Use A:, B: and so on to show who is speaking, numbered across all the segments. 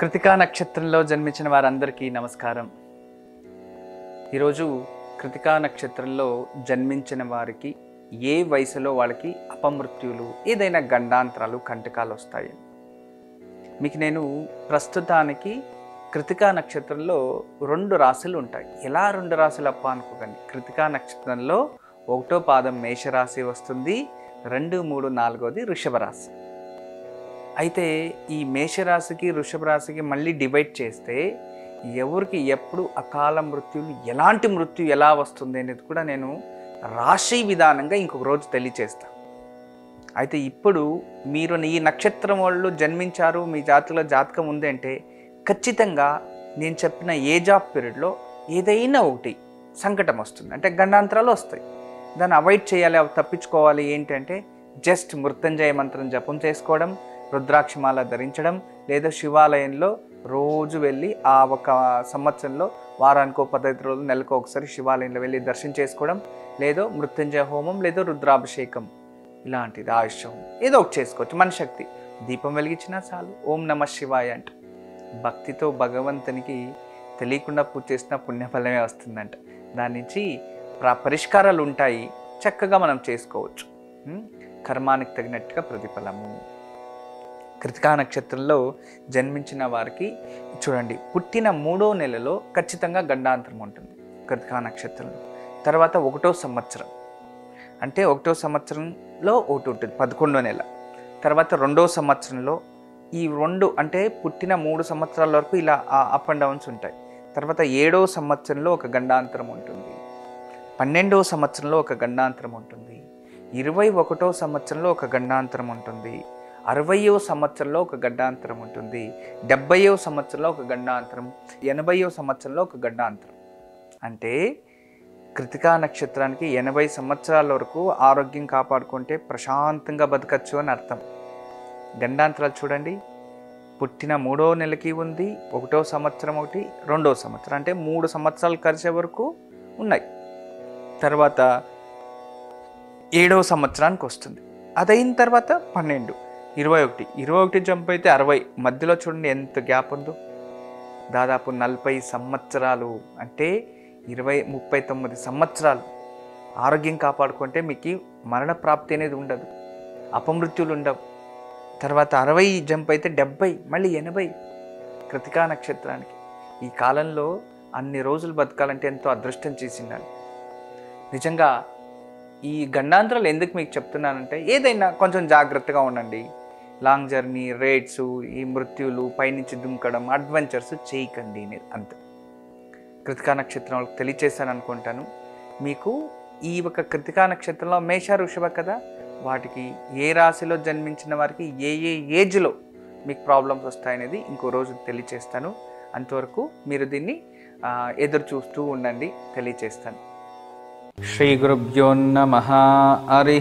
A: కృతికా నక్షత్రంలో జన్మించిన వారందరికీ నమస్కారం ఈరోజు కృతికా నక్షత్రంలో జన్మించిన వారికి ఏ వయసులో వాళ్ళకి అపమృత్యులు ఏదైనా గండాంతరాలు కంటకాలు వస్తాయి మీకు నేను ప్రస్తుతానికి కృతికా నక్షత్రంలో రెండు రాశులు ఉంటాయి ఎలా రెండు రాశులు అప్ప అనుకోకండి కృతికా నక్షత్రంలో ఒకటో పాదం మేషరాశి వస్తుంది రెండు మూడు నాలుగోది వృషభ రాశి అయితే ఈ మేషరాశికి వృషభ రాశికి మళ్ళీ డివైడ్ చేస్తే ఎవరికి ఎప్పుడు అకాల మృత్యులు ఎలాంటి మృత్యు ఎలా వస్తుంది అనేది కూడా నేను రాశి విధానంగా ఇంకొక రోజు తెలియచేస్తా అయితే ఇప్పుడు మీరు ఈ నక్షత్రం వాళ్ళు జన్మించారు మీ జాతిలో జాతకం ఉంది అంటే ఖచ్చితంగా నేను చెప్పిన ఏజ్ ఆఫ్ పీరియడ్లో ఏదైనా ఒకటి సంకటం వస్తుంది అంటే గండాంతరాలు వస్తాయి దాన్ని అవాయిడ్ చేయాలి అవి తప్పించుకోవాలి ఏంటంటే జస్ట్ మృత్యుంజయ మంత్రం జపం చేసుకోవడం రుద్రాక్షమాల ధరించడం లేదా శివాలయంలో రోజు వెళ్ళి ఆ ఒక సంవత్సరంలో వారానికో పద్ధతి రోజులు నెలకు ఒకసారి శివాలయంలో వెళ్ళి దర్శనం చేసుకోవడం లేదో మృత్యుంజయ హోమం లేదో రుద్రాభిషేకం ఇలాంటిది ఆయుష్యం ఏదో ఒకటి చేసుకోవచ్చు మన శక్తి దీపం వెలిగించినా చాలు ఓం నమ శివాయ అంట భక్తితో భగవంతునికి తెలియకుండా పూజ చేసిన పుణ్యఫలమే వస్తుందంట దాని నుంచి ప్ర- పరిష్కారాలు ఉంటాయి చక్కగా మనం చేసుకోవచ్చు ఉం? కర్మానికి తగినట్టుగా ప్రతిఫలము కృతికా నక్షత్రంలో జన్మించిన వారికి చూడండి పుట్టిన మూడో నెలలో ఖచ్చితంగా గండాంతరం ఉంటుంది కృతికా నక్షత్రంలో తర్వాత ఒకటో సంవత్సరం అంటే ఒకటో సంవత్సరంలో ఒకటి ఉంటుంది పదకొండో నెల తర్వాత రెండో సంవత్సరంలో ఈ రెండు అంటే పుట్టిన మూడు సంవత్సరాల వరకు ఇలా అప్ అండ్ డౌన్స్ ఉంటాయి తర్వాత ఏడో సంవత్సరంలో ఒక గండాంతరం ఉంటుంది పన్నెండవ సంవత్సరంలో ఒక గండాంతరం ఉంటుంది ఇరవై ఒకటో సంవత్సరంలో ఒక గండాంతరం ఉంటుంది అరవయో సంవత్సరంలో ఒక గడ్డాంతరం ఉంటుంది డెబ్బయో సంవత్సరంలో ఒక గండాంతరం ఎనభయో సంవత్సరంలో ఒక గడ్డాంతరం అంటే కృతికా నక్షత్రానికి ఎనభై సంవత్సరాల వరకు ఆరోగ్యం కాపాడుకుంటే ప్రశాంతంగా బతకచ్చు అని అర్థం గండాంతరాలు చూడండి పుట్టిన మూడో నెలకి ఉంది ఒకటో సంవత్సరం ఒకటి రెండో సంవత్సరం అంటే మూడు సంవత్సరాలు కలిసే వరకు ఉన్నాయి తర్వాత ఏడవ సంవత్సరానికి వస్తుంది అదైన తర్వాత పన్నెండు ఇరవై ఒకటి ఇరవై ఒకటి జంప్ అయితే అరవై మధ్యలో చూడండి ఎంత గ్యాప్ ఉందో దాదాపు నలభై సంవత్సరాలు అంటే ఇరవై ముప్పై తొమ్మిది సంవత్సరాలు ఆరోగ్యం కాపాడుకుంటే మీకు మరణ ప్రాప్తి అనేది ఉండదు అపమృత్యులు ఉండవు తర్వాత అరవై జంప్ అయితే డెబ్బై మళ్ళీ ఎనభై కృతికా నక్షత్రానికి ఈ కాలంలో అన్ని రోజులు బతకాలంటే ఎంతో అదృష్టం చేసిండాలి నిజంగా ఈ గండాంతరాలు ఎందుకు మీకు చెప్తున్నానంటే ఏదైనా కొంచెం జాగ్రత్తగా ఉండండి లాంగ్ జర్నీ రేట్స్ ఈ మృత్యులు పైనుంచి దుంకడం అడ్వెంచర్స్ చేయకండి అనేది అంతే కృతికా నక్షత్రం వాళ్ళకి తెలియచేశాను అనుకుంటాను మీకు ఈ ఒక కృతికా నక్షత్రంలో మేష వృషభ కదా వాటికి ఏ రాశిలో జన్మించిన వారికి ఏ ఏ ఏజ్లో మీకు ప్రాబ్లమ్స్ వస్తాయనేది ఇంకో రోజు తెలియచేస్తాను అంతవరకు మీరు దీన్ని ఆ, ఎదురు చూస్తూ ఉండండి తెలియచేస్తాను శ్రీ గురుభ్యో నమ హరి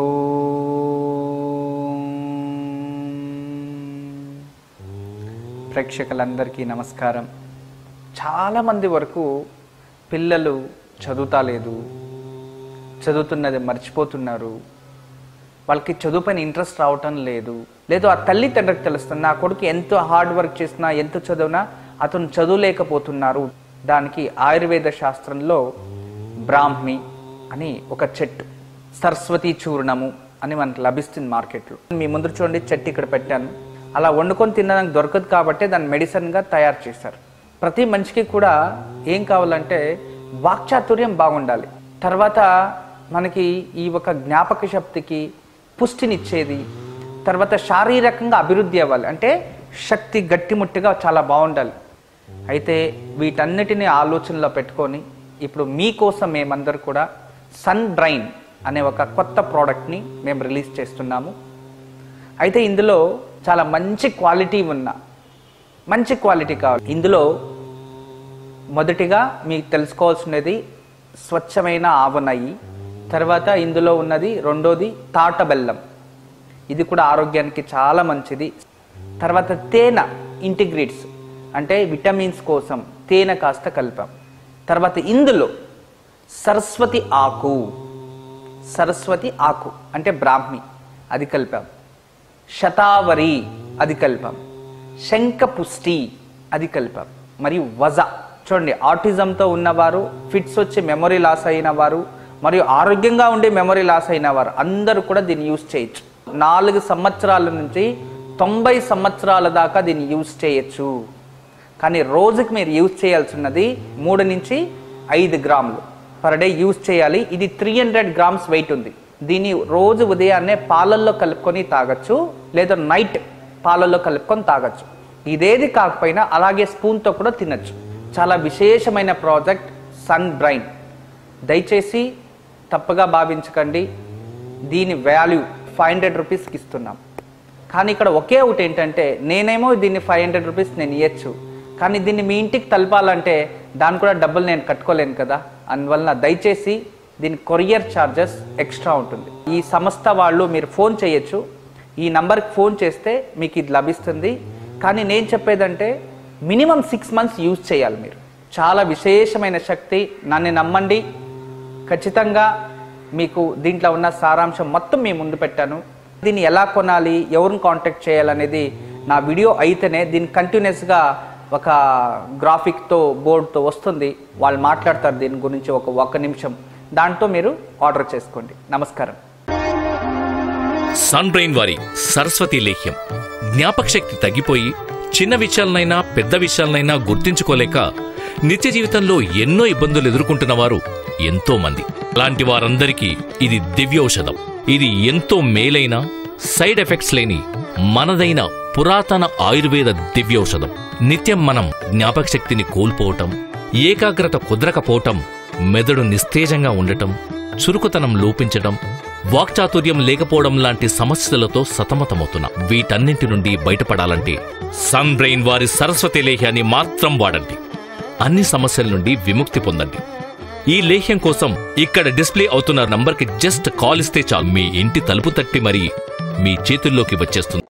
A: ప్రేక్షకులందరికీ నమస్కారం చాలామంది వరకు పిల్లలు చదువుతా లేదు చదువుతున్నది మర్చిపోతున్నారు వాళ్ళకి చదువు పైన ఇంట్రెస్ట్ రావటం లేదు లేదు ఆ తల్లి తండ్రికి తెలుస్తుంది నా కొడుకు ఎంతో హార్డ్ వర్క్ చేసినా ఎంత చదివినా అతను చదువులేకపోతున్నారు దానికి ఆయుర్వేద శాస్త్రంలో బ్రాహ్మి అని ఒక చెట్టు సరస్వతి చూర్ణము అని మనకు లభిస్తుంది మార్కెట్లో మీ ముందు చూడండి చెట్టు ఇక్కడ పెట్టాను అలా వండుకొని తినడానికి దొరకదు కాబట్టి దాన్ని మెడిసిన్గా తయారు చేశారు ప్రతి మనిషికి కూడా ఏం కావాలంటే వాక్చాతుర్యం బాగుండాలి తర్వాత మనకి ఈ ఒక జ్ఞాపక శక్తికి పుష్టినిచ్చేది తర్వాత శారీరకంగా అభివృద్ధి అవ్వాలి అంటే శక్తి గట్టిముట్టిగా చాలా బాగుండాలి అయితే వీటన్నిటిని ఆలోచనలో పెట్టుకొని ఇప్పుడు మీకోసం మేమందరూ కూడా సన్ బ్రైన్ అనే ఒక కొత్త ప్రోడక్ట్ని మేము రిలీజ్ చేస్తున్నాము అయితే ఇందులో చాలా మంచి క్వాలిటీ ఉన్న మంచి క్వాలిటీ కావాలి ఇందులో మొదటిగా మీకు తెలుసుకోవాల్సినది స్వచ్ఛమైన ఆవు నెయ్యి తర్వాత ఇందులో ఉన్నది రెండోది తాట బెల్లం ఇది కూడా ఆరోగ్యానికి చాలా మంచిది తర్వాత తేనె ఇంటిగ్రేట్స్ అంటే విటమిన్స్ కోసం తేనె కాస్త కలిపాం తర్వాత ఇందులో సరస్వతి ఆకు సరస్వతి ఆకు అంటే బ్రాహ్మి అది కలిపాం శతావరి అది కలిపాం శంఖపుష్టి అది కలిపాం మరియు వజ చూడండి ఆటిజంతో ఉన్నవారు ఫిట్స్ వచ్చి మెమొరీ లాస్ అయిన వారు మరియు ఆరోగ్యంగా ఉండి మెమొరీ లాస్ అయిన వారు అందరూ కూడా దీన్ని యూజ్ చేయొచ్చు నాలుగు సంవత్సరాల నుంచి తొంభై సంవత్సరాల దాకా దీన్ని యూజ్ చేయొచ్చు కానీ రోజుకి మీరు యూజ్ చేయాల్సి ఉన్నది మూడు నుంచి ఐదు గ్రాములు పర్ డే యూజ్ చేయాలి ఇది త్రీ హండ్రెడ్ గ్రామ్స్ వెయిట్ ఉంది దీన్ని రోజు ఉదయాన్నే పాలల్లో కలుపుకొని తాగొచ్చు లేదా నైట్ పాలల్లో కలుపుకొని తాగొచ్చు ఇదేది కాకపోయినా అలాగే స్పూన్తో కూడా తినచ్చు చాలా విశేషమైన ప్రాజెక్ట్ సన్ బ్రైన్ దయచేసి తప్పుగా భావించకండి దీని వాల్యూ ఫైవ్ హండ్రెడ్ రూపీస్కి ఇస్తున్నాం కానీ ఇక్కడ ఒకే ఒకటి ఏంటంటే నేనేమో దీన్ని ఫైవ్ హండ్రెడ్ రూపీస్ నేను ఇవ్వచ్చు కానీ దీన్ని మీ ఇంటికి తలపాలంటే దాని కూడా డబ్బులు నేను కట్టుకోలేను కదా అందువలన దయచేసి దీని కొరియర్ ఛార్జెస్ ఎక్స్ట్రా ఉంటుంది ఈ సంస్థ వాళ్ళు మీరు ఫోన్ చేయొచ్చు ఈ నంబర్కి ఫోన్ చేస్తే మీకు ఇది లభిస్తుంది కానీ నేను చెప్పేదంటే మినిమం సిక్స్ మంత్స్ యూజ్ చేయాలి మీరు చాలా విశేషమైన శక్తి నన్ను నమ్మండి ఖచ్చితంగా మీకు దీంట్లో ఉన్న సారాంశం మొత్తం మీ ముందు పెట్టాను దీన్ని ఎలా కొనాలి ఎవరిని కాంటాక్ట్ చేయాలనేది నా వీడియో అయితేనే దీన్ని కంటిన్యూస్గా ఒక గ్రాఫిక్తో బోర్డుతో వస్తుంది వాళ్ళు మాట్లాడతారు దీని గురించి ఒక ఒక్క నిమిషం దాంతో మీరు ఆర్డర్ చేసుకోండి నమస్కారం
B: సన్ బ్రెయిన్ వారి సరస్వతి లేహ్యం జ్ఞాపక శక్తి తగ్గిపోయి చిన్న విషయాలనైనా పెద్ద విషయాలనైనా గుర్తించుకోలేక నిత్య జీవితంలో ఎన్నో ఇబ్బందులు ఎదుర్కొంటున్న వారు ఎంతో మంది అలాంటి వారందరికీ ఇది దివ్యౌషధం ఇది ఎంతో మేలైన సైడ్ ఎఫెక్ట్స్ లేని మనదైన పురాతన ఆయుర్వేద దివ్యౌషధం నిత్యం మనం జ్ఞాపక శక్తిని కోల్పోవటం ఏకాగ్రత కుదరకపోవటం మెదడు నిస్తేజంగా ఉండటం చురుకుతనం లోపించటం వాక్చాతుర్యం లేకపోవడం లాంటి సమస్యలతో సతమతమవుతున్నాం వీటన్నింటి నుండి బయటపడాలంటే సన్ బ్రెయిన్ వారి సరస్వతి లేహ్యాన్ని మాత్రం వాడండి అన్ని సమస్యల నుండి విముక్తి పొందండి ఈ లేహ్యం కోసం ఇక్కడ డిస్ప్లే అవుతున్న నంబర్కి జస్ట్ కాల్ ఇస్తే చాలు మీ ఇంటి తలుపు తట్టి మరీ మీ చేతుల్లోకి వచ్చేస్తుంది